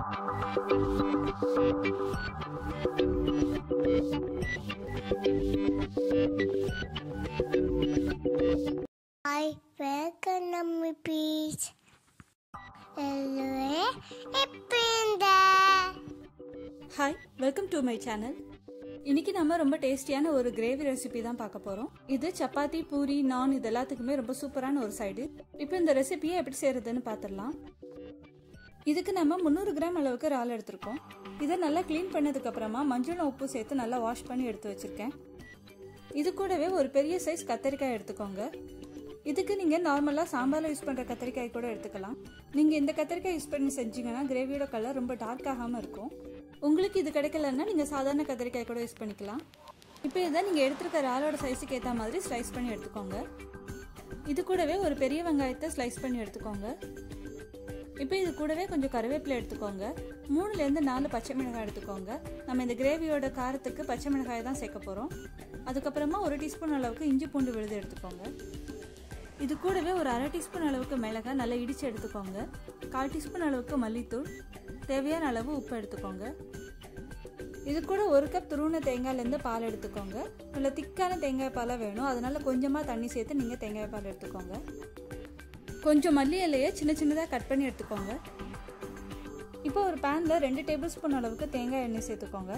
I welcome நம்ம beach எல்லுவே எப்படிந்த hi welcome to my channel இன்னைக்கு நம்ம ரொம்ப டேஸ்டியான ஒரு கிரேவி ரெசிபி தான் பார்க்க போறோம் இது சப்பாத்தி பூரி நான் இது எல்லாத்துக்குமே ரொம்ப சூப்பரான ஒரு சைடு இப்போ இந்த ரெசிபியை எப்படி செய்யறதுன்னு பார்த்துடலாம் இதுக்கு நம்ம முந்நூறு கிராம் அளவுக்கு இறால் எடுத்திருக்கோம் இதை நல்லா க்ளீன் பண்ணதுக்கு அப்புறமா மஞ்சள் உப்பு சேர்த்து நல்லா வாஷ் பண்ணி எடுத்து வச்சிருக்கேன் இது கூடவே ஒரு பெரிய சைஸ் கத்தரிக்காய் எடுத்துக்கோங்க இதுக்கு நீங்கள் நார்மலாக சாம்பாரில் யூஸ் பண்ணுற கத்திரிக்காய் கூட எடுத்துக்கலாம் நீங்கள் இந்த கத்திரிக்காய் யூஸ் பண்ணி செஞ்சீங்கன்னா கிரேவியோட கலர் ரொம்ப டார்க் ஆகாமல் இருக்கும் உங்களுக்கு இது கிடைக்கலன்னா நீங்கள் சாதாரண கத்திரிக்காய் கூட யூஸ் பண்ணிக்கலாம் இப்போ இதை நீங்கள் எடுத்துருக்க இறாலோட சைஸுக்கு ஏற்ற மாதிரி ஸ்லைஸ் பண்ணி எடுத்துக்கோங்க இது கூடவே ஒரு பெரிய வெங்காயத்தை ஸ்லைஸ் பண்ணி எடுத்துக்கோங்க இப்போ இது கூடவே கொஞ்சம் கருவேப்பிலை எடுத்துக்கோங்க மூணுலேருந்து நாலு பச்சை மிளகாய் எடுத்துக்கோங்க நம்ம இந்த கிரேவியோட காரத்துக்கு பச்சை மிளகாய் தான் சேர்க்க போகிறோம் அதுக்கப்புறமா ஒரு டீஸ்பூன் அளவுக்கு இஞ்சி பூண்டு விழுது எடுத்துக்கோங்க இது கூடவே ஒரு அரை டீஸ்பூன் அளவுக்கு மிளகாய் நல்லா இடித்து எடுத்துக்கோங்க கால் டீஸ்பூன் அளவுக்கு மல்லித்தூள் தேவையான அளவு உப்பு எடுத்துக்கோங்க இது கூட ஒரு கப் துருவன தேங்காயிலேருந்து பால் எடுத்துக்கோங்க நல்ல திக்கான தேங்காய் பாலாக வேணும் அதனால கொஞ்சமாக தண்ணி சேர்த்து நீங்கள் தேங்காய் பால் எடுத்துக்கோங்க கொஞ்சம் மல்லி இலையை சின்ன சின்னதாக கட் பண்ணி எடுத்துக்கோங்க இப்போ ஒரு பேனில் ரெண்டு டேபிள் ஸ்பூன் அளவுக்கு தேங்காய் எண்ணெய் சேர்த்துக்கோங்க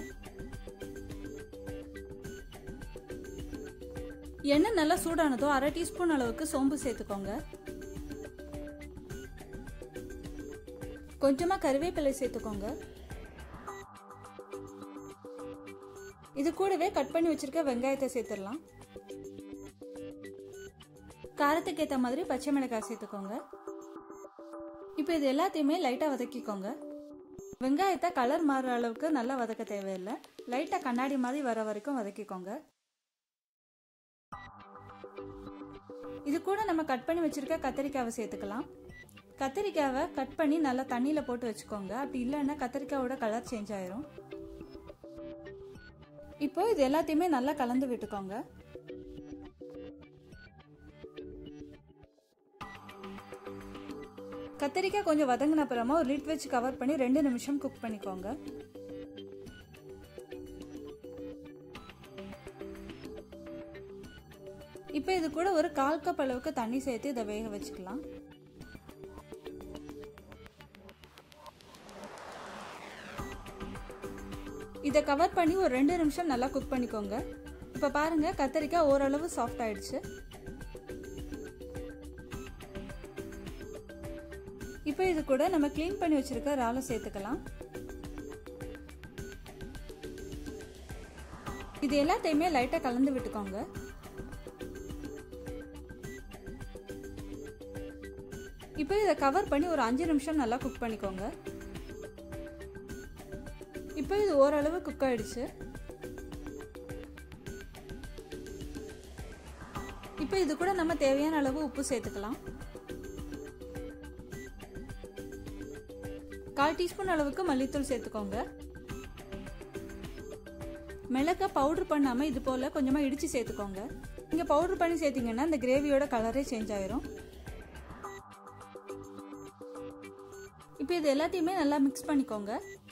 எண்ணெய் நல்லா சூடானதோ அரை டீஸ்பூன் அளவுக்கு சோம்பு சேர்த்துக்கோங்க கொஞ்சமாக கருவேப்பிலை சேர்த்துக்கோங்க இது கூடவே கட் பண்ணி வச்சிருக்க வெங்காயத்தை சேர்த்துடலாம் காரத்துக்கு ஏற்ற மாதிரி பச்சை மிளகாய் சேர்த்துக்கோங்க இப்போ இது எல்லாத்தையுமே லைட்டாக வதக்கிக்கோங்க வெங்காயத்தை கலர் மாறுற அளவுக்கு நல்லா வதக்க தேவையில்லை லைட்டாக கண்ணாடி மாதிரி வர வரைக்கும் வதக்கிக்கோங்க இது கூட நம்ம கட் பண்ணி வச்சிருக்க கத்திரிக்காவை சேர்த்துக்கலாம் கத்திரிக்காவை கட் பண்ணி நல்லா தண்ணியில் போட்டு வச்சுக்கோங்க அப்படி இல்லைன்னா கத்திரிக்காயோட கலர் சேஞ்ச் ஆயிரும் இப்போ இது எல்லாத்தையுமே நல்லா கலந்து விட்டுக்கோங்க கத்திரிக்காய் கொஞ்சம் வதங்கின அப்புறமா ஒரு லிட் வச்சு கவர் பண்ணி ரெண்டு நிமிஷம் குக் பண்ணிக்கோங்க இப்போ இது கூட ஒரு கால் கப் அளவுக்கு தண்ணி சேர்த்து இதை வேக வச்சுக்கலாம் இதை கவர் பண்ணி ஒரு ரெண்டு நிமிஷம் நல்லா குக் பண்ணிக்கோங்க இப்போ பாருங்க கத்திரிக்காய் ஓரளவு சாஃப்ட் ஆயிடுச்சு இப்போ இது கூட நம்ம க்ளீன் பண்ணி வச்சிருக்க இறாலை சேர்த்துக்கலாம் இது எல்லாத்தையுமே லைட்டாக கலந்து விட்டுக்கோங்க இப்போ இதை கவர் பண்ணி ஒரு அஞ்சு நிமிஷம் நல்லா குக் பண்ணிக்கோங்க இப்போ இது ஓரளவு குக் ஆயிடுச்சு இப்போ இது கூட நம்ம தேவையான அளவு உப்பு சேர்த்துக்கலாம் கால் டீஸ்பூன் அளவுக்கு மல்லித்தூள் சேர்த்துக்கோங்க மிளகா பவுடர் பண்ணாம இது போல கொஞ்சமா இடிச்சு சேர்த்துக்கோங்க நீங்க பவுடர் பண்ணி சேர்த்தீங்கன்னா இந்த கிரேவியோட கலரே சேஞ்ச் ஆயிரும் இப்போ இது எல்லாத்தையுமே நல்லா மிக்ஸ் பண்ணிக்கோங்க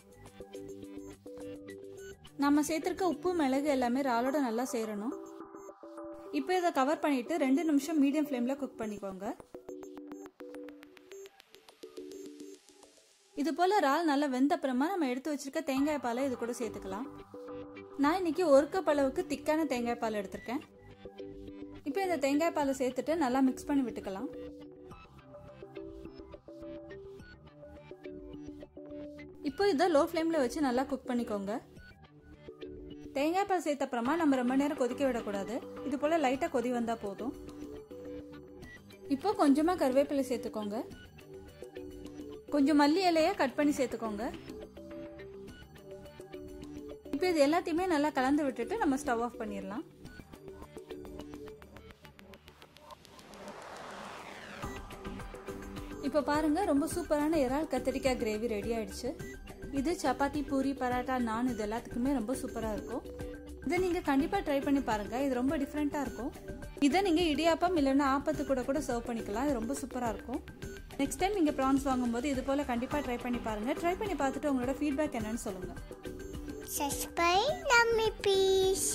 நம்ம சேர்த்துருக்க உப்பு மிளகு எல்லாமே இறாலோட நல்லா சேரணும் இப்போ இதை கவர் பண்ணிட்டு ரெண்டு நிமிஷம் மீடியம் ஃப்ளேமில் குக் பண்ணிக்கோங்க இது போல் இறால் நல்லா வெந்த அப்புறமா நம்ம எடுத்து வச்சிருக்க தேங்காய் பாலை இது கூட சேர்த்துக்கலாம் நான் இன்னைக்கு ஒரு கப் அளவுக்கு திக்கான தேங்காய் பால் எடுத்திருக்கேன் இப்போ இந்த தேங்காய் பாலை சேர்த்துட்டு நல்லா மிக்ஸ் பண்ணி விட்டுக்கலாம் இப்போ இதை லோ ஃப்ளேமில் வச்சு நல்லா குக் பண்ணிக்கோங்க தேங்காய் பால் சேர்த்த அப்புறமா நம்ம ரொம்ப நேரம் கொதிக்க விடக்கூடாது இது போல் லைட்டாக கொதி வந்தால் போதும் இப்போ கொஞ்சமாக கருவேப்பிலை சேர்த்துக்கோங்க கொஞ்சம் மல்லி இலையை கட் பண்ணி சேர்த்துக்கோங்க இப்போ இது எல்லாத்தையுமே நல்லா கலந்து விட்டுட்டு நம்ம ஸ்டவ் ஆஃப் பண்ணிடலாம் இப்போ பாருங்க ரொம்ப சூப்பரான இறால் கத்திரிக்காய் கிரேவி ரெடி ஆயிடுச்சு இது சப்பாத்தி பூரி பரோட்டா நான் இது எல்லாத்துக்குமே ரொம்ப சூப்பராக இருக்கும் இதை நீங்கள் கண்டிப்பாக ட்ரை பண்ணி பாருங்கள் இது ரொம்ப டிஃப்ரெண்ட்டாக இருக்கும் இதை நீங்கள் இடியாப்பம் இல்லைன்னா ஆப்பத்து கூட கூட சர்வ் பண்ணிக்கலாம் இது ரொம்ப சூப்பராக இருக்கும் நெக்ஸ்ட் டைம் நீங்கள் ப்ரான்ஸ் வாங்கும்போது இது போல் கண்டிப்பாக ட்ரை பண்ணி பாருங்கள் ட்ரை பண்ணி பார்த்துட்டு உங்களோட ஃபீட்பேக் என்னன்னு சொல்லுங்கள் Subscribe Nammy Peace.